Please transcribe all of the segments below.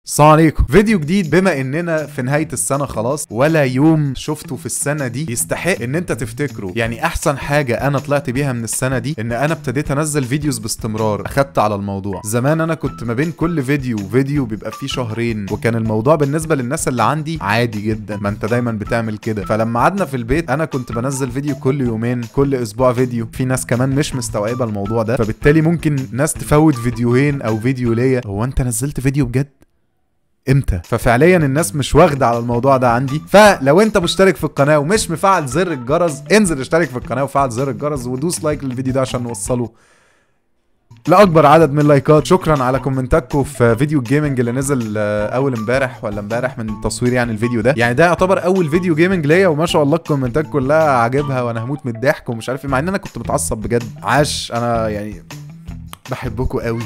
السلام عليكم فيديو جديد بما اننا في نهايه السنه خلاص ولا يوم شفته في السنه دي يستحق ان انت تفتكره يعني احسن حاجه انا طلعت بيها من السنه دي ان انا ابتديت انزل فيديوز باستمرار اخدت على الموضوع زمان انا كنت ما بين كل فيديو وفيديو بيبقى فيه شهرين وكان الموضوع بالنسبه للناس اللي عندي عادي جدا ما انت دايما بتعمل كده فلما قعدنا في البيت انا كنت بنزل فيديو كل يومين كل اسبوع فيديو في ناس كمان مش مستوعبه الموضوع ده فبالتالي ممكن ناس تفوت فيديوهين او فيديو ليا هو انت نزلت فيديو بجد امتى ففعليا الناس مش واخده على الموضوع ده عندي فلو انت مشترك في القناه ومش مفعل زر الجرس انزل اشترك في القناه وفعل زر الجرس ودوس لايك للفيديو ده عشان نوصله لاكبر عدد من اللايكات شكرا على كومنتاتكم في فيديو الجيمنج اللي نزل آه، اول امبارح ولا امبارح من تصوير يعني الفيديو ده يعني ده يعتبر اول فيديو جيمنج ليا وما شاء الله الكومنتات كلها عاجبها وانا هموت من الضحك ومش عارف ايه مع ان انا كنت متعصب بجد عاش انا يعني بحبكم قوي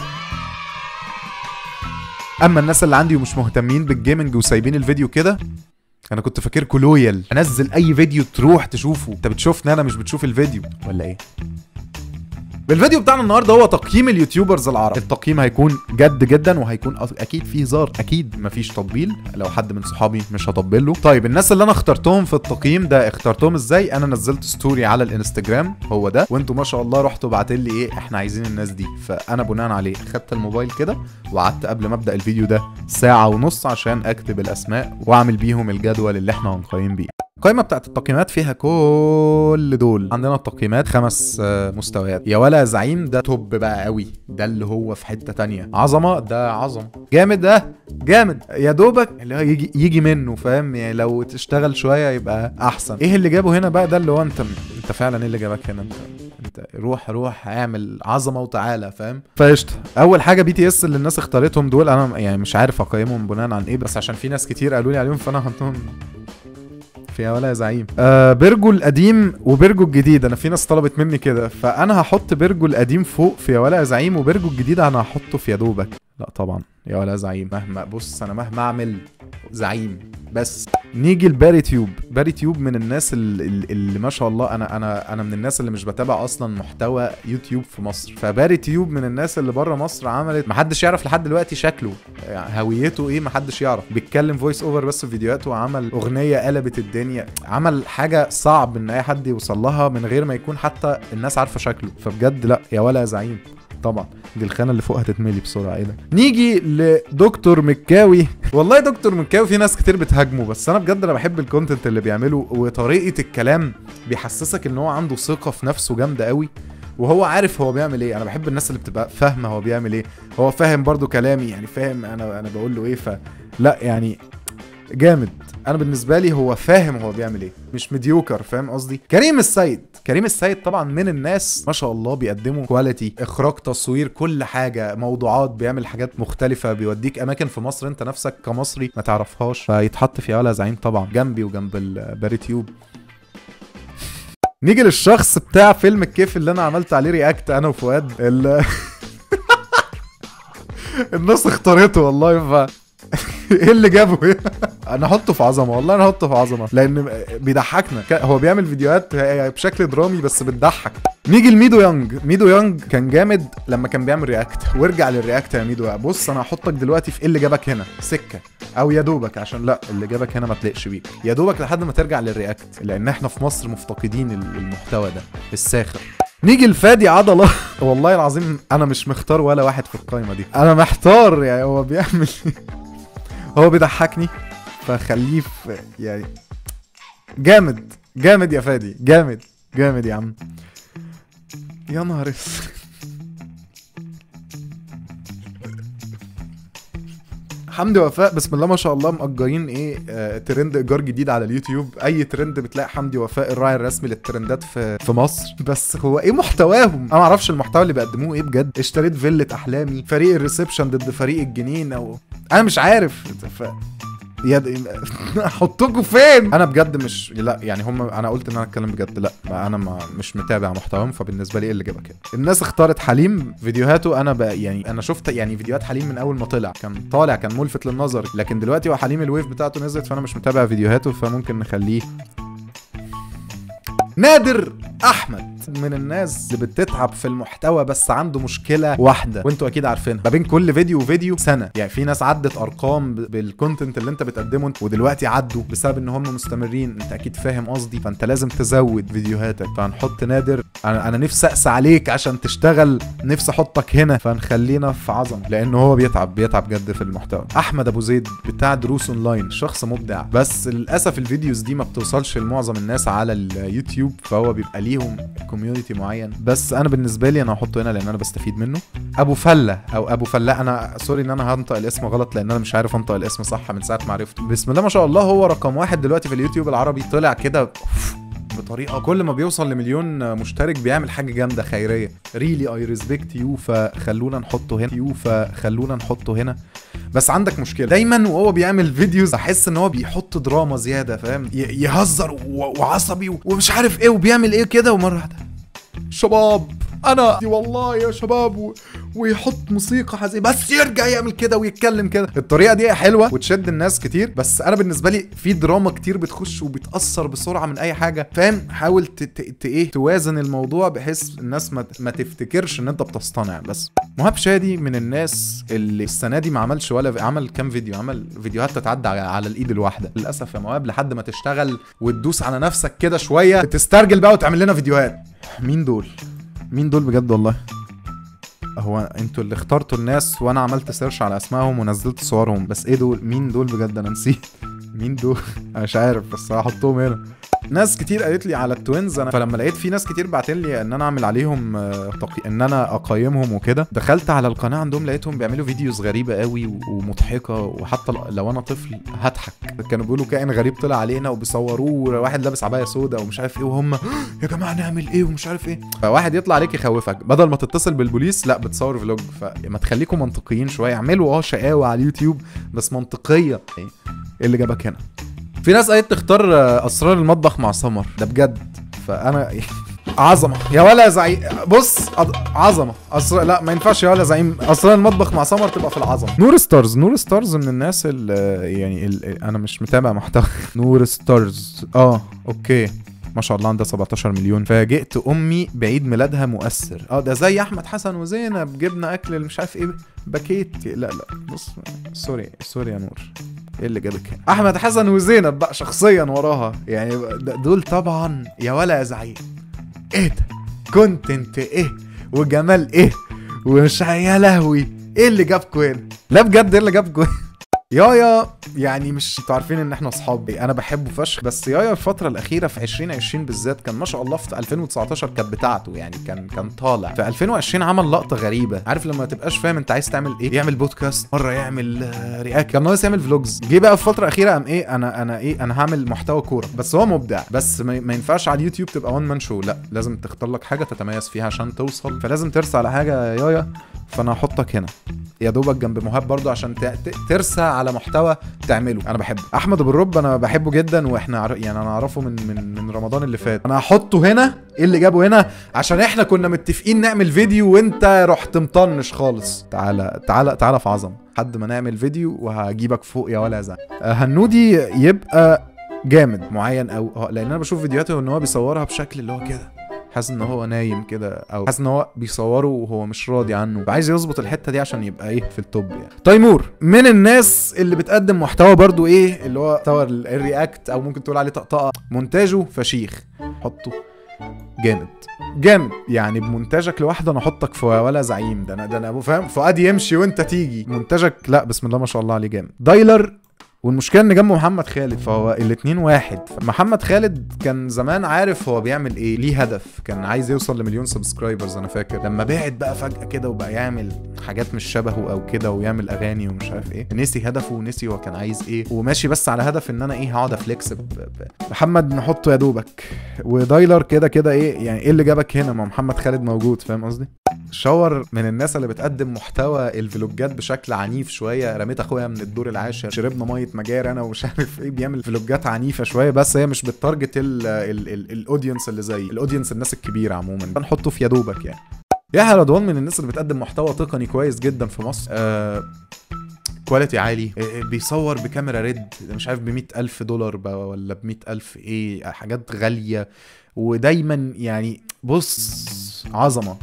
اما الناس اللي عندي ومش مهتمين بالجيمنج وسايبين الفيديو كده انا كنت فاكركوا لويال انزل اي فيديو تروح تشوفه انت بتشوفني انا مش بتشوف الفيديو ولا ايه الفيديو بتاعنا النهارده هو تقييم اليوتيوبرز العرب التقييم هيكون جد جدا وهيكون أ- اكيد فيه هزار اكيد مفيش تطبيل لو حد من صحابي مش هطبل له طيب الناس اللي انا اخترتهم في التقييم ده اخترتهم ازاي انا نزلت ستوري على الانستجرام هو ده وانتوا ما شاء الله رحتوا بعتوا لي ايه احنا عايزين الناس دي فانا بناء عليه خدت الموبايل كده وقعدت قبل ما ابدا الفيديو ده ساعه ونص عشان اكتب الاسماء واعمل بيهم الجدول اللي احنا هنقيم بيه القائمة بتاعت التقييمات فيها كل دول عندنا التقييمات خمس آه، مستويات يا ولا زعيم ده توب بقى قوي ده اللي هو في حتة تانية عظمة ده عظمة جامد ده جامد يا دوبك اللي هو يجي يجي منه فاهم يعني لو تشتغل شوية يبقى احسن ايه اللي جابه هنا بقى ده اللي هو انت انت فعلا ايه اللي جابك هنا انت انت روح روح اعمل عظمه وتعالى فاهم فقشطه اول حاجه بي تي اس اللي الناس اختارتهم دول انا يعني مش عارف اقيمهم بناء عن ايه بس عشان في ناس كتير قالوا لي عليهم فانا هحطهم في ولا يا زعيم آه بيرجو القديم وبيرجو الجديد انا في ناس طلبت مني كده فانا هحط بيرجو القديم فوق في يا ولا يا زعيم وبيرجو الجديد انا هحطه في يا دوبك لا طبعا يا ولا يا زعيم مهما بص انا مهما اعمل زعيم بس نيجي لباري تيوب باري تيوب من الناس اللي, اللي ما شاء الله انا انا انا من الناس اللي مش بتابع اصلا محتوى يوتيوب في مصر فباري تيوب من الناس اللي بره مصر عملت محدش يعرف لحد دلوقتي شكله يعني هويته ايه محدش يعرف بيتكلم فويس اوفر بس في فيديوهاته وعمل اغنيه قلبت الدنيا عمل حاجه صعب ان اي حد يوصل لها من غير ما يكون حتى الناس عارفه شكله فبجد لا يا ولا يا زعيم طبعا دي الخانه اللي فوق هتتملي بسرعه ايه ده نيجي لدكتور مكاوي والله دكتور مكاوي في ناس كتير بتهاجمه بس انا بجد انا بحب الكونتنت اللي بيعمله وطريقه الكلام بيحسسك ان هو عنده ثقه في نفسه جامده قوي وهو عارف هو بيعمل ايه انا بحب الناس اللي بتبقى فاهمه هو بيعمل ايه هو فاهم برضو كلامي يعني فاهم انا انا بقول له ايه فلا يعني جامد انا بالنسبه لي هو فاهم هو بيعمل ايه مش مديوكر فاهم قصدي كريم السيد كريم السيد طبعا من الناس ما شاء الله بيقدموا كواليتي اخراج تصوير كل حاجه موضوعات بيعمل حاجات مختلفه بيوديك اماكن في مصر انت نفسك كمصري ما تعرفهاش فيتحط في ولا زعيم طبعا جنبي وجنب الباري تيوب نيجي للشخص بتاع فيلم الكيف اللي انا عملت عليه رياكت انا وفؤاد ال- الناس اختارته والله ف ايه اللي جابه هنا؟ انا احطه في عظمه والله انا احطه في عظمه لان بيضحكنا ك- هو بيعمل فيديوهات بشكل درامي بس بتضحك نيجي لميدو يانج ميدو يانج كان جامد لما كان بيعمل رياكت وارجع للرياكت يا ميدو بص انا هحطك دلوقتي في ايه اللي جابك هنا سكه او يا دوبك عشان لا اللي جابك هنا ما تلاقش بيك يا دوبك لحد ما ترجع للرياكت لان احنا في مصر مفتقدين ال- المحتوى ده الساخر نيجي لفادي عضله والله العظيم انا مش مختار ولا واحد في القايمه دي انا محتار يعني هو بيعمل هو بيضحكني فخليه في يعني جامد جامد يا فادي جامد جامد يا عم يا نهار اسود حمدي وفاء بسم الله ما شاء الله مأجرين ايه آه ترند ايجار جديد على اليوتيوب اي ترند بتلاقي حمدي وفاء الراعي الرسمي للترندات في في مصر بس هو ايه محتواهم انا ما اعرفش المحتوى اللي بيقدموه ايه بجد اشتريت فيلة احلامي فريق الريسبشن ضد فريق الجنين او انا مش عارف ف... يا د- احطكوا فين انا بجد مش لا يعني هم انا قلت ان انا اتكلم بجد لا ما انا ما مش متابع محتواهم فبالنسبه لي ايه اللي جابك هنا الناس اختارت حليم فيديوهاته انا بقى يعني انا شفت يعني فيديوهات حليم من اول ما طلع كان طالع كان ملفت للنظر لكن دلوقتي هو حليم الويف بتاعته نزلت فانا مش متابع فيديوهاته فممكن نخليه نادر احمد من الناس اللي بتتعب في المحتوى بس عنده مشكله واحده وانتوا اكيد عارفينها ما بين كل فيديو وفيديو سنه يعني في ناس عدت ارقام ب- بالكونتنت اللي انت بتقدمه ودلوقتي عدوا بسبب ان هم مستمرين انت اكيد فاهم قصدي فانت لازم تزود فيديوهاتك فهنحط نادر انا انا نفسي اقسى عليك عشان تشتغل نفسي احطك هنا فنخلينا في عظمه لانه هو بيتعب بيتعب جد في المحتوى احمد ابو زيد بتاع دروس اونلاين شخص مبدع بس للاسف الفيديوز دي ما بتوصلش لمعظم الناس على اليوتيوب فهو بيبقى ليهم كوميونتي معين بس انا بالنسبه لي انا هحطه هنا لان انا بستفيد منه ابو فله او ابو فله انا سوري ان انا هنطق الاسم غلط لان انا مش عارف انطق الاسم صح من ساعه ما عرفته بسم الله ما شاء الله هو رقم واحد دلوقتي في اليوتيوب العربي طلع كده بطريقه كل ما بيوصل لمليون مشترك بيعمل حاجه جامده خيريه ريلي اي ريسبكت يو فخلونا نحطه هنا يو فخلونا نحطه هنا بس عندك مشكله دايما وهو بيعمل فيديوز احس ان هو بيحط دراما زياده فاهم ي- يهزر و- وعصبي و- ومش عارف ايه وبيعمل ايه كده ومره واحده شباب انا دي والله يا شباب و... ويحط موسيقى حزينه بس يرجع يعمل كده ويتكلم كده الطريقه دي حلوه وتشد الناس كتير بس انا بالنسبه لي في دراما كتير بتخش وبتاثر بسرعه من اي حاجه فاهم حاول ت... ت... ت... ايه توازن الموضوع بحيث الناس ما, ما تفتكرش ان انت بتصطنع بس مهاب شادي من الناس اللي السنه دي ما عملش ولا عمل كام فيديو عمل فيديوهات تتعدى على, على الايد الواحده للاسف يا مهاب لحد ما تشتغل وتدوس على نفسك كده شويه تسترجل بقى وتعمل لنا فيديوهات مين دول مين دول بجد والله هو انتوا اللي اخترتوا الناس وانا عملت سيرش على اسمائهم ونزلت صورهم بس ايه دول مين دول بجد انا نسيت مين دول انا مش عارف بس هحطهم هنا ناس كتير قالت لي على التوينز انا فلما لقيت في ناس كتير بعتين لي ان انا اعمل عليهم آه، تقي... ان انا اقيمهم وكده دخلت على القناه عندهم لقيتهم بيعملوا فيديوز غريبه قوي و- ومضحكه وحتى ل- لو انا طفل هضحك كانوا بيقولوا كائن غريب طلع علينا وبيصوروه واحد لابس عبايه سودا ومش عارف ايه وهم يا جماعه نعمل ايه ومش عارف ايه فواحد يطلع عليك يخوفك بدل ما تتصل بالبوليس لا بتصور فلوج فما تخليكم منطقيين شويه اعملوا اه شقاوه على اليوتيوب بس منطقيه ايه إيه اللي جابك هنا في ناس قالت تختار آه، اسرار المطبخ مع سمر ده بجد فانا عظمه يا ولا يا زعيم بص أض- عظمه أسر... لا ما ينفعش يا ولا زعيم اسرار المطبخ مع سمر تبقى في العظمه نور ستارز نور ستارز من الناس اللي يعني ال... انا مش متابع محتوى نور ستارز اه اوكي ما شاء الله عندها 17 مليون فاجئت امي بعيد ميلادها مؤثر اه ده زي احمد حسن وزينب جبنا اكل مش عارف ايه باكيت لا لا بص سوري سوري يا نور ايه اللي جابك هنا احمد حسن وزينب بقى شخصيا وراها يعني د- دول طبعا يا ولا يا زعيم ايه ده كونتنت ايه وجمال ايه ومش ع- يا لهوي ايه اللي جابكوا هنا لا بجد ايه اللي جابكوا هنا يايا يعني مش انتوا عارفين ان احنا اصحاب انا بحبه فشخ بس يايا الفتره الاخيره في 2020 بالذات كان ما شاء الله في 2019 كانت بتاعته يعني كان كان طالع في 2020 عمل لقطه غريبه عارف لما تبقاش فاهم انت عايز تعمل ايه يعمل بودكاست مره يعمل آه، رياكت كان ناقص يعمل فلوجز جه بقى في الفتره الاخيره قام ايه انا انا ايه انا هعمل محتوى كوره بس هو مبدع بس ما ما ينفعش على اليوتيوب تبقى وان مان شو لا لازم تختار لك حاجه تتميز فيها عشان توصل فلازم ترسى على حاجه يا يايا فانا هحطك هنا يا دوبك جنب مهاب برضو عشان ت- ت- ترسى على محتوى تعمله انا بحبه احمد ابو الرب انا بحبه جدا واحنا عر... يعني انا اعرفه من من من رمضان اللي فات انا هحطه هنا ايه اللي جابه هنا عشان احنا كنا متفقين نعمل فيديو وانت رحت مطنش خالص تعالى تعالى تعالى في عظمه لحد ما نعمل فيديو وهجيبك فوق يا ولا زعل آه، هنودي يبقى جامد معين او آه، لان انا بشوف فيديوهاته ان هو بيصورها بشكل اللي هو كده حاسس ان هو نايم كده او حاسس ان هو بيصوره وهو مش راضي عنه فعايز يظبط الحته دي عشان يبقى ايه في التوب يعني تيمور من الناس اللي بتقدم محتوى برضو ايه اللي هو محتوى ال- الرياكت او ممكن تقول عليه طقطقه مونتاجه فشيخ حطه جامد جامد يعني بمونتاجك لوحده انا احطك في ولا زعيم ده انا ده انا ابو فاهم فؤاد يمشي وانت تيجي مونتاجك لا بسم الله ما شاء الله عليه جامد دايلر والمشكله ان جنبه محمد خالد فهو الاتنين واحد محمد خالد كان زمان عارف هو بيعمل ايه ليه هدف كان عايز يوصل لمليون سبسكرايبرز انا فاكر لما بعد بقى فجاه كده وبقى يعمل حاجات مش شبهه او كده ويعمل اغاني ومش عارف ايه نسي هدفه ونسي هو كان عايز ايه وماشي بس على هدف ان انا ايه هقعد افليكس ب- ب- محمد نحطه يا دوبك ودايلر كده كده ايه يعني ايه اللي جابك هنا ما محمد خالد موجود فاهم قصدي شاور من الناس اللي بتقدم محتوى الفلوجات بشكل عنيف شويه رميت اخويا من الدور العاشر شربنا ميه مجاري انا ومش عارف ايه بيعمل فلوجات عنيفه شويه بس هي مش بتارجت ال- ال- ال- الاودينس اللي زي الاودينس الناس الكبيره عموما هنحطه في يا دوبك يعني يحيى رضوان من الناس اللي بتقدم محتوى تقني كويس جدا في مصر آه كواليتي عالي آه، بيصور بكاميرا ريد مش عارف ب ألف دولار بقى ولا ب ألف ايه حاجات غاليه ودايما يعني بص عظمه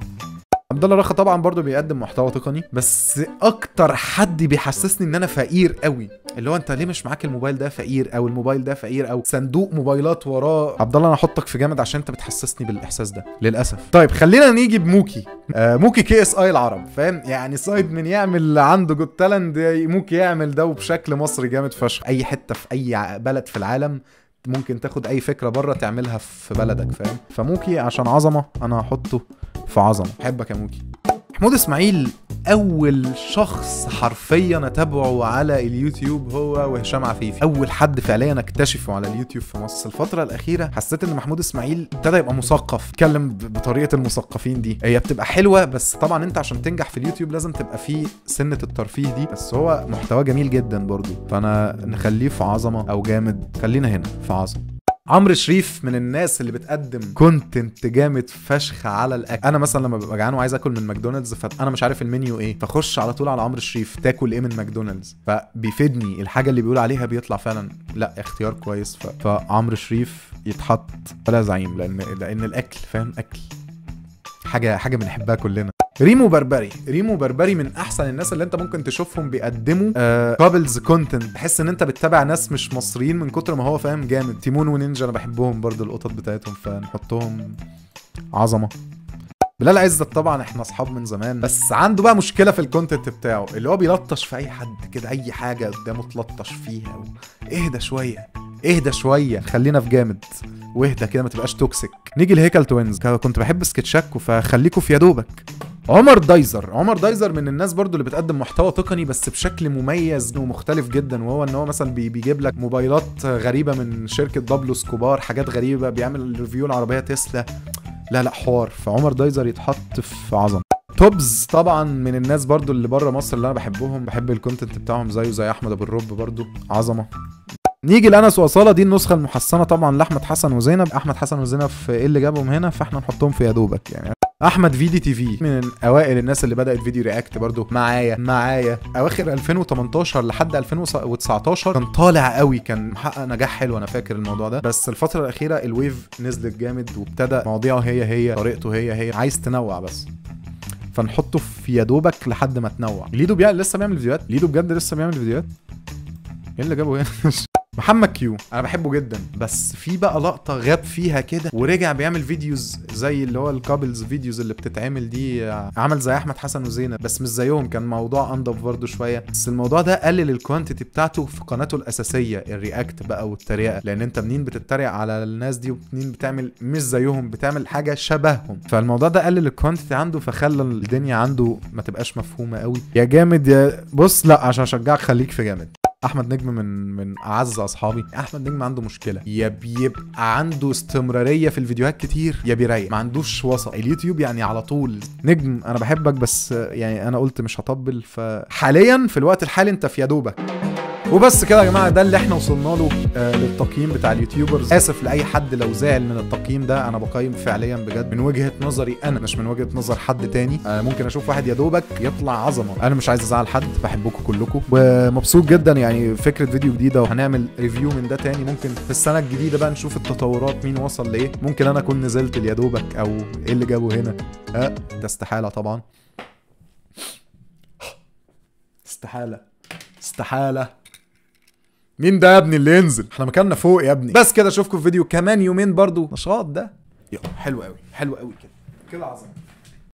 عبد الله رخا طبعا برضو بيقدم محتوى تقني بس اكتر حد بيحسسني ان انا فقير قوي اللي هو انت ليه مش معاك الموبايل ده فقير او الموبايل ده فقير او صندوق موبايلات وراه عبد الله انا احطك في جامد عشان انت بتحسسني بالاحساس ده للاسف طيب خلينا نيجي بموكي آه موكي كي اس اي العرب فاهم يعني سايد من يعمل عنده جود تالنت موكي يعمل ده وبشكل مصري جامد فشخ اي حته في اي بلد في العالم ممكن تاخد اي فكره بره تعملها في بلدك فاهم فموكي عشان عظمه انا هحطه في عظمه بحبك يا موكي محمود اسماعيل اول شخص حرفيا اتابعه على اليوتيوب هو وهشام عفيفي اول حد فعليا اكتشفه على اليوتيوب في مصر الفتره الاخيره حسيت ان محمود اسماعيل ابتدى يبقى مثقف اتكلم بطريقه المثقفين دي هي بتبقى حلوه بس طبعا انت عشان تنجح في اليوتيوب لازم تبقى فيه سنه الترفيه دي بس هو محتواه جميل جدا برضو فانا نخليه في عظمه او جامد خلينا هنا في عظمه عمرو شريف من الناس اللي بتقدم كونتنت جامد فشخ على الاكل انا مثلا لما ببقى جعان وعايز اكل من ماكدونالدز فانا مش عارف المنيو ايه فخش على طول على عمرو شريف تاكل ايه من ماكدونالدز فبيفيدني الحاجه اللي بيقول عليها بيطلع فعلا لا اختيار كويس ف... فعمرو شريف يتحط ولا زعيم لان لان الاكل فاهم اكل حاجه حاجه بنحبها كلنا ريمو بربري ريمو بربري من احسن الناس اللي انت ممكن تشوفهم بيقدموا كابلز كونتنت تحس ان انت بتتابع ناس مش مصريين من كتر ما هو فاهم جامد تيمون ونينجا انا بحبهم برضو القطط بتاعتهم فنحطهم عظمه بلال عزت طبعا احنا اصحاب من زمان بس عنده بقى مشكله في الكونتنت بتاعه اللي هو بيلطش في اي حد كده اي حاجه قدامه تلطش فيها و... اهدى شويه اهدى شويه خلينا في جامد واهدى كده ما تبقاش توكسيك نيجي لهيكل توينز كنت بحب سكتشاكو فخليكوا في يا دوبك عمر دايزر عمر دايزر من الناس برضو اللي بتقدم محتوى تقني بس بشكل مميز ومختلف جدا وهو ان هو مثلا بي بيجيب لك موبايلات غريبه من شركه بابلو سكوبار حاجات غريبه بيعمل ريفيو العربيه تسلا لا لا حوار فعمر دايزر يتحط في عظمه توبز طبعا من الناس برضو اللي بره مصر اللي انا بحبهم بحب الكونتنت بتاعهم زيه زي احمد ابو الرب برضو عظمه نيجي لانس واصاله دي النسخه المحسنه طبعا لاحمد حسن وزينب احمد حسن وزينب في ايه اللي جابهم هنا فاحنا نحطهم في يا دوبك يعني احمد فيدي تي في من اوائل الناس اللي بدات فيديو رياكت برضو معايا معايا اواخر 2018 لحد 2019 كان طالع قوي كان محقق نجاح حلو انا فاكر الموضوع ده بس الفتره الاخيره الويف نزلت جامد وابتدى مواضيعه هي هي طريقته هي هي عايز تنوع بس فنحطه في يا دوبك لحد ما تنوع ليدو بيع لسه بيعمل فيديوهات ليدو بجد لسه بيعمل فيديوهات ايه اللي جابه هنا محمد كيو انا بحبه جدا بس في بقى لقطه غاب فيها كده ورجع بيعمل فيديوز زي اللي هو الكابلز فيديوز اللي بتتعمل دي عمل زي احمد حسن وزينب بس مش زيهم كان موضوع انضف برضه شويه بس الموضوع ده قلل الكوانتيتي بتاعته في قناته الاساسيه الرياكت بقى والتريقه لان انت منين بتتريق على الناس دي ومنين بتعمل مش زيهم بتعمل حاجه شبههم فالموضوع ده قلل الكوانتيتي عنده فخلى الدنيا عنده ما تبقاش مفهومه قوي يا جامد يا بص لا عشان اشجعك خليك في جامد احمد نجم من من اعز اصحابي احمد نجم عنده مشكله يا بيبقى عنده استمراريه في الفيديوهات كتير يا بيريح ما عندوش وسط اليوتيوب يعني على طول نجم انا بحبك بس يعني انا قلت مش هطبل فحاليا في الوقت الحالي انت في يا دوبك وبس كده يا جماعه ده اللي احنا وصلنا له آه للتقييم بتاع اليوتيوبرز اسف لاي حد لو زعل من التقييم ده انا بقيم فعليا بجد من وجهه نظري انا مش من وجهه نظر حد تاني آه ممكن اشوف واحد يا دوبك يطلع عظمه انا مش عايز ازعل حد بحبكم كلكم ومبسوط جدا يعني فكره فيديو جديده وهنعمل ريفيو من ده تاني ممكن في السنه الجديده بقى نشوف التطورات مين وصل لايه ممكن انا اكون نزلت اليا دوبك او ايه اللي جابه هنا اه ده استحاله طبعا استحاله استحاله مين ده يا ابني اللي ينزل احنا مكاننا فوق يا ابني بس كده اشوفكم في فيديو كمان يومين برضو نشاط ده يلا حلو قوي حلو قوي كده كده عظيم